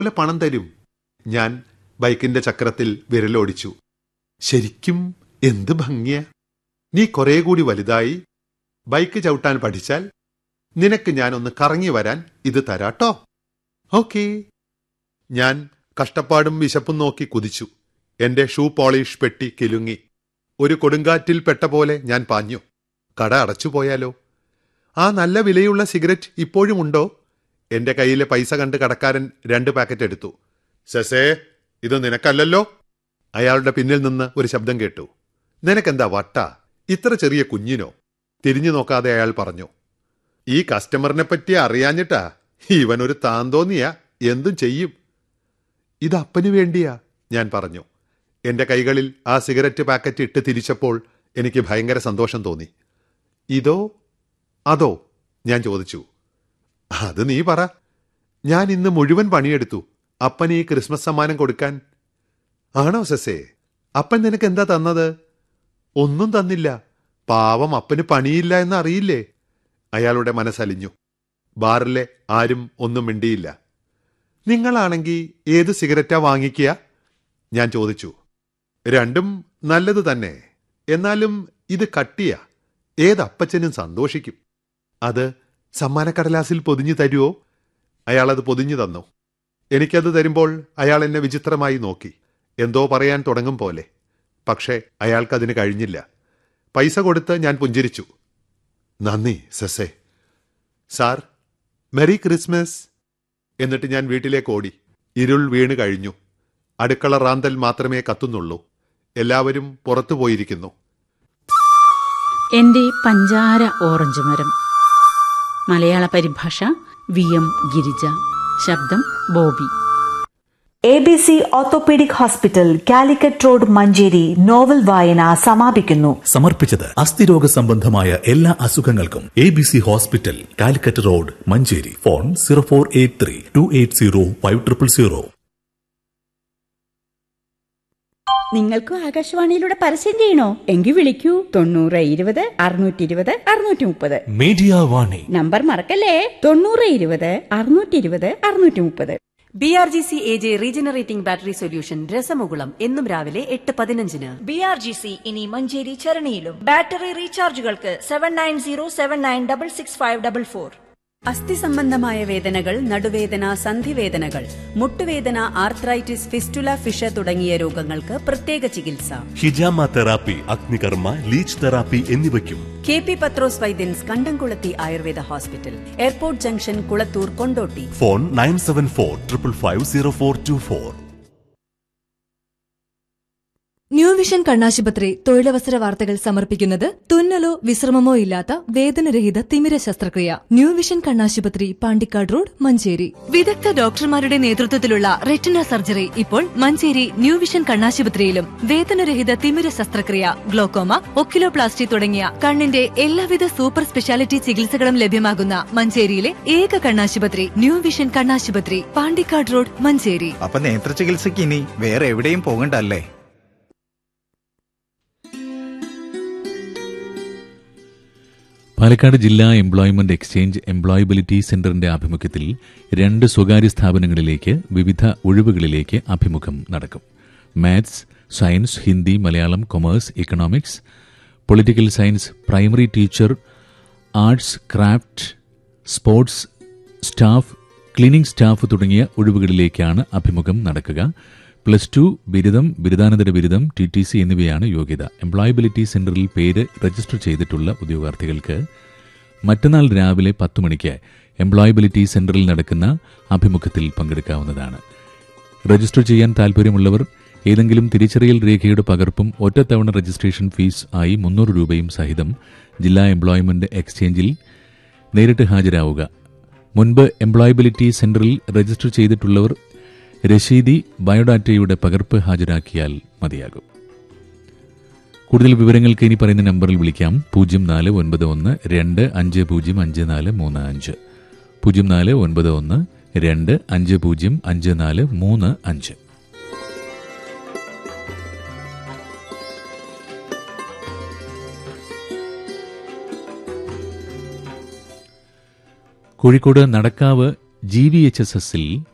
പോലെ പണം തരും ഞാൻ ബൈക്കിന്റെ ചക്രത്തിൽ വിരലോടിച്ചു ശരിക്കും എന്ത് ഭംഗിയ നീ കുറെ കൂടി വലുതായി ബൈക്ക് ചവിട്ടാൻ പഠിച്ചാൽ നിനക്ക് ഞാൻ ഒന്ന് കറങ്ങി വരാൻ ഇത് തരാട്ടോ ഓക്കേ ഞാൻ കഷ്ടപ്പാടും വിശപ്പും നോക്കി കുതിച്ചു എന്റെ ഷൂ പോളിഷ് പെട്ടി കിലുങ്ങി ഒരു കൊടുങ്കാറ്റിൽ പെട്ട പോലെ ഞാൻ പാഞ്ഞു കട അടച്ചുപോയാലോ ആ നല്ല വിലയുള്ള സിഗരറ്റ് ഇപ്പോഴും ഉണ്ടോ എന്റെ കയ്യിലെ പൈസ കണ്ട് കടക്കാരൻ രണ്ട് പാക്കറ്റ് എടുത്തു സെസേ ഇത് നിനക്കല്ലല്ലോ അയാളുടെ പിന്നിൽ നിന്ന് ഒരു ശബ്ദം കേട്ടു നിനക്കെന്താ വട്ട ഇത്ര ചെറിയ കുഞ്ഞിനോ തിരിഞ്ഞു നോക്കാതെ അയാൾ പറഞ്ഞു ഈ കസ്റ്റമറിനെ പറ്റി അറിയാഞ്ഞിട്ടാ ഇവനൊരു താന്തോന്നിയ എന്തും ചെയ്യും ഇത് അപ്പന് വേണ്ടിയാ ഞാൻ പറഞ്ഞു എന്റെ കൈകളിൽ ആ സിഗരറ്റ് പാക്കറ്റ് ഇട്ട് തിരിച്ചപ്പോൾ എനിക്ക് ഭയങ്കര സന്തോഷം തോന്നി ഇതോ അതോ ഞാൻ ചോദിച്ചു അത് നീ പറ ഞാൻ ഇന്ന് മുഴുവൻ പണിയെടുത്തു അപ്പന് ഈ ക്രിസ്മസ് സമ്മാനം കൊടുക്കാൻ ആണോ സസേ അപ്പൻ നിനക്ക് എന്താ തന്നത് ഒന്നും തന്നില്ല പാവം അപ്പന് പണിയില്ല എന്ന് അറിയില്ലേ അയാളുടെ മനസ്സലിഞ്ഞു ബാറിലെ ആരും ഒന്നും മിണ്ടിയില്ല നിങ്ങളാണെങ്കിൽ ഏത് സിഗരറ്റാ വാങ്ങിക്കുക ഞാൻ ചോദിച്ചു രണ്ടും നല്ലത് തന്നെ എന്നാലും ഇത് കട്ടിയ ഏതപ്പച്ചനും സന്തോഷിക്കും അത് സമ്മാനക്കടലാസിൽ പൊതിഞ്ഞു തരുവോ അയാളത് പൊതിഞ്ഞു തന്നു എനിക്കത് തരുമ്പോൾ അയാൾ എന്നെ വിചിത്രമായി നോക്കി എന്തോ പറയാൻ തുടങ്ങും പോലെ പക്ഷേ അയാൾക്കതിന് കഴിഞ്ഞില്ല പൈസ കൊടുത്ത് ഞാൻ പുഞ്ചിരിച്ചു നന്ദി സസേ സാർ മെറി ക്രിസ്മസ് എന്നിട്ട് ഞാൻ വീട്ടിലേക്ക് ഓടി ഇരുൾ വീണ് കഴിഞ്ഞു അടുക്കള റാന്തൽ മാത്രമേ കത്തുന്നുള്ളൂ എല്ലാവരും പുറത്തു പോയിരിക്കുന്നു എന്റെ പഞ്ചാര ഓറഞ്ച് മരം മലയാള പരിഭാഷ വി എം ഗിരിജ ശബ്ദം Bobby A B C orthopaedic hospital Calicut road Manjeri novel വായന സമാപിക്കുന്നു സമർപ്പിച്ചത് അസ്ഥിരോഗ സംബന്ധമായ എല്ലാ അസുഖങ്ങൾക്കും A B C hospital Calicut road Manjeri phone zero four eight three two eight zero five triple zero നിങ്ങൾക്കും ആകാശവാണിയിലൂടെ പരസ്യം ചെയ്യണോ എങ്കിൽ വിളിക്കൂ തൊണ്ണൂറ് ഇരുപത് അറുന്നൂറ്റി ഇരുപത് അറുന്നൂറ്റി മുപ്പത് മീഡിയ വാണി നമ്പർ മറക്കല്ലേ തൊണ്ണൂറ് ഇരുപത് അറുന്നൂറ്റി ഇരുപത് അറുന്നൂറ്റി മുപ്പത് B R G C A J regenerating battery solution രസമുകുളം എന്നും രാവിലെ എട്ട് പതിനഞ്ചിന് ബി ആർ ജി സി ഇനി മഞ്ചേരി ചരണിയിലും ബാറ്ററി റീചാർജുകൾക്ക് seven nine zero seven nine double six five double four അസ്ഥി സംബന്ധമായ വേദനകൾ നടുവേദന സന്ധിവേദനകൾ മുട്ടുവേദന ആർത്രൈറ്റിസ് ഫിസ്റ്റുല ഫിഷ തുടങ്ങിയ രോഗങ്ങൾക്ക് പ്രത്യേക ചികിത്സ ഹിജാമ തെറാപ്പി അഗ്നികർമ്മ ലീച്ച് തെറാപ്പി എന്നിവയ്ക്കും കെ പി പത്രോസ് വൈദ്യൻസ് കണ്ടംകുളത്തി Ayurveda hospital airport junction Kulathur Kondotty phone nine seven four triple five zero four two four new vision കണ്ണാശുപത്രി തൊഴിലവസര വാർത്തകൾ സമർപ്പിക്കുന്നത് തുന്നലോ വിശ്രമമോ ഇല്ലാത്ത വേദനരഹിത തിമിര ശസ്ത്രക്രിയ ന്യൂ വിഷൻ കണ്ണാശുപത്രി പാണ്ടിക്കാട് റോഡ് മഞ്ചേരി വിദഗ്ധ ഡോക്ടർമാരുടെ നേതൃത്വത്തിലുള്ള റെറ്റിന സർജറി ഇപ്പോൾ മഞ്ചേരി ന്യൂ വിഷൻ കണ്ണാശുപത്രിയിലും വേദനരഹിത തിമിര ശസ്ത്രക്രിയ ഗ്ലോക്കോമ ഒക്കിലോപ്ലാസ്റ്റി തുടങ്ങിയ കണ്ണിന്റെ എല്ലാവിധ സൂപ്പർ സ്പെഷ്യാലിറ്റി ചികിത്സകളും ലഭ്യമാകുന്ന മഞ്ചേരിയിലെ ഏക കണ്ണാശുപത്രി ന്യൂ വിഷൻ കണ്ണാശുപത്രി പാണ്ടിക്കാട് റോഡ് മഞ്ചേരി അപ്പൊ നേത്ര ചികിത്സയ്ക്ക് ഇനി വേറെ എവിടെയും പോകണ്ടല്ലേ പാലക്കാട് ജില്ലാ എംപ്ലോയ്മെന്റ് എക്സ്ചേഞ്ച് എംപ്ലോയബിലിറ്റി സെന്ററിന്റെ ആഭിമുഖ്യത്തിൽ രണ്ട് സ്വകാര്യ സ്ഥാപനങ്ങളിലേക്ക് വിവിധ ഒഴിവുകളിലേക്ക് അഭിമുഖം നടക്കും maths science Hindi Malayalam commerce economics political science primary teacher arts craft sports staff cleaning staff തുടങ്ങിയ ഒഴിവുകളിലേക്കാണ് അഭിമുഖം നടക്കുക പ്ലസ് ടു ബിരുദം ബിരുദാനന്തര ബിരുദം ടി ടി സി എന്നിവയാണ് യോഗ്യത എംപ്ലോയബിലിറ്റി സെന്ററിൽ പേര് രജിസ്റ്റർ ചെയ്തിട്ടുള്ള ഉദ്യോഗാർത്ഥികൾക്ക് മറ്റന്നാൾ രാവിലെ പത്ത് മണിക്ക് എംപ്ലോയബിലിറ്റി സെന്ററിൽ നടക്കുന്ന അഭിമുഖത്തിൽ പങ്കെടുക്കാവുന്നതാണ് രജിസ്റ്റർ ചെയ്യാൻ താൽപ്പര്യമുള്ളവർ ഏതെങ്കിലും തിരിച്ചറിയൽ രേഖയുടെ പകർപ്പും ഒറ്റത്തവണ രജിസ്ട്രേഷൻ ഫീസ് ആയി മുന്നൂറ് രൂപയും സഹിതം ജില്ലാ എംപ്ലോയ്മെന്റ് എക്സ്ചേഞ്ചിൽ നേരിട്ട് ഹാജരാവുക മുൻപ് എംപ്ലോയബിലിറ്റി സെന്ററിൽ രജിസ്റ്റർ ചെയ്തിട്ടുള്ളവർ രശീതി ബയോഡാറ്റയുടെ പകർപ്പ് ഹാജരാക്കിയാൽ മതിയാകും കൂടുതൽ വിവരങ്ങൾക്ക് ഇനി പറയുന്ന നമ്പറിൽ വിളിക്കാം പൂജ്യം നാല് ഒൻപത് ഒന്ന് രണ്ട് അഞ്ച് പൂജ്യം അഞ്ച് നാല് മൂന്ന് അഞ്ച് പൂജ്യം നാല് ഒൻപത് ഒന്ന് രണ്ട് അഞ്ച് പൂജ്യം അഞ്ച് നാല് മൂന്ന് അഞ്ച് Kozhikode Nadakkavu G V H S എസിൽ